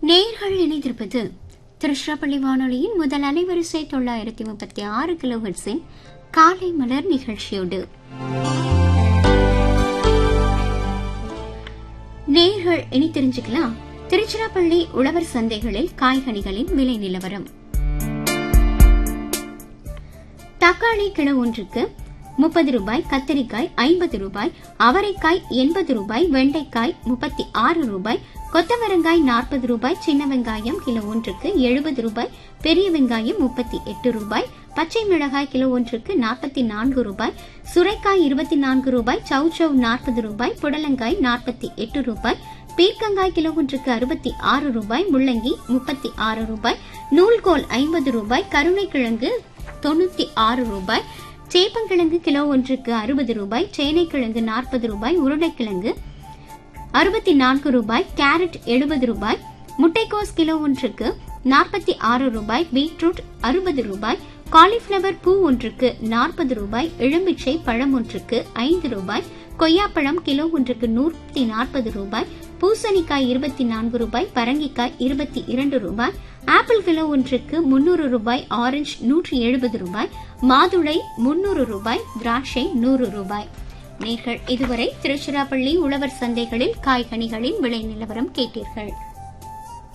நேர்கள் இணைந்திருப்பது திருச்சிராப்பள்ளி வானொலியின் முதல் அலைவரிசை தொள்ளாயிரத்தி முப்பத்தி ஆறு கிலோஹெட்ஸின் காலை மலர் நிகழ்ச்சியோடு நேர்கள் இனி தெரிஞ்சுக்கலாம் திருச்சிராப்பள்ளி உழவர் சந்தைகளில் காய்கனிகளின் விலை நிலவரம் தக்காளி கிலோ ஒன்றுக்கு முப்பது ரூபாய் கத்திரிக்காய் ஐம்பது ரூபாய் அவரைக்காய் எண்பது ரூபாய் வெண்டைக்காய் முப்பத்தி ஆறு ரூபாய் கொத்தவரங்காய் நாற்பது ரூபாய் சின்ன வெங்காயம் கிலோ ஒன்றுக்கு எழுபது ரூபாய் பெரிய வெங்காயம் முப்பத்தி எட்டு ரூபாய் பச்சை மிளகாய் கிலோ ஒன்றுக்கு நாற்பத்தி நான்கு ரூபாய் சுரைக்காய் இருபத்தி நான்கு ரூபாய் சௌச்சவ் நாற்பது ரூபாய் புடலங்காய் நாற்பத்தி எட்டு ரூபாய் பீர்க்கங்காய் கிலோ ஒன்றுக்கு அறுபத்தி ஆறு ரூபாய் முள்ளங்கி முப்பத்தி ஆறு ரூபாய் நூல்கோல் ஐம்பது ரூபாய் கருணைக்கிழங்கு தொண்ணூத்தி ஆறு ரூபாய் சேப்பங்கிழங்கு கிலோ ஒன்றுக்கு அறுபது ரூபாய் சேனைக்கிழங்கு நாற்பது ரூபாய் உருளைக்கிழங்கு அறுபத்தி நான்கு ரூபாய் கேரட் எழுபது ரூபாய் முட்டைக்கோஸ் கிலோ ஒன்றுக்கு நாற்பத்தி ஆறு ரூபாய் பீட்ரூட் அறுபது ரூபாய் காலிஃபிளவர் பூ ஒன்றுக்கு நாற்பது ரூபாய் எலும்பிச்சை பழம் ஒன்றுக்கு ஐந்து ரூபாய் கொய்யாப்பழம் கிலோ ஒன்றுக்கு நூற்றி நாற்பது ரூபாய் பூசணிக்காய் இருபத்தி நான்கு ரூபாய் பரங்கிக்காய் இருபத்தி இரண்டு ரூபாய் ஆப்பிள் கிலோ ஒன்றுக்கு முன்னூறு ரூபாய் ஆரஞ்சு நூற்றி எழுபது ரூபாய் மாதுளை முன்னூறு ரூபாய் திராட்சை நூறு ரூபாய் நேர்கள் இதுவரை திருச்சிராப்பள்ளி உழவர் சந்தைகளில் காய்கனிகளின் விலை நிலவரம் கேட்டீர்கள்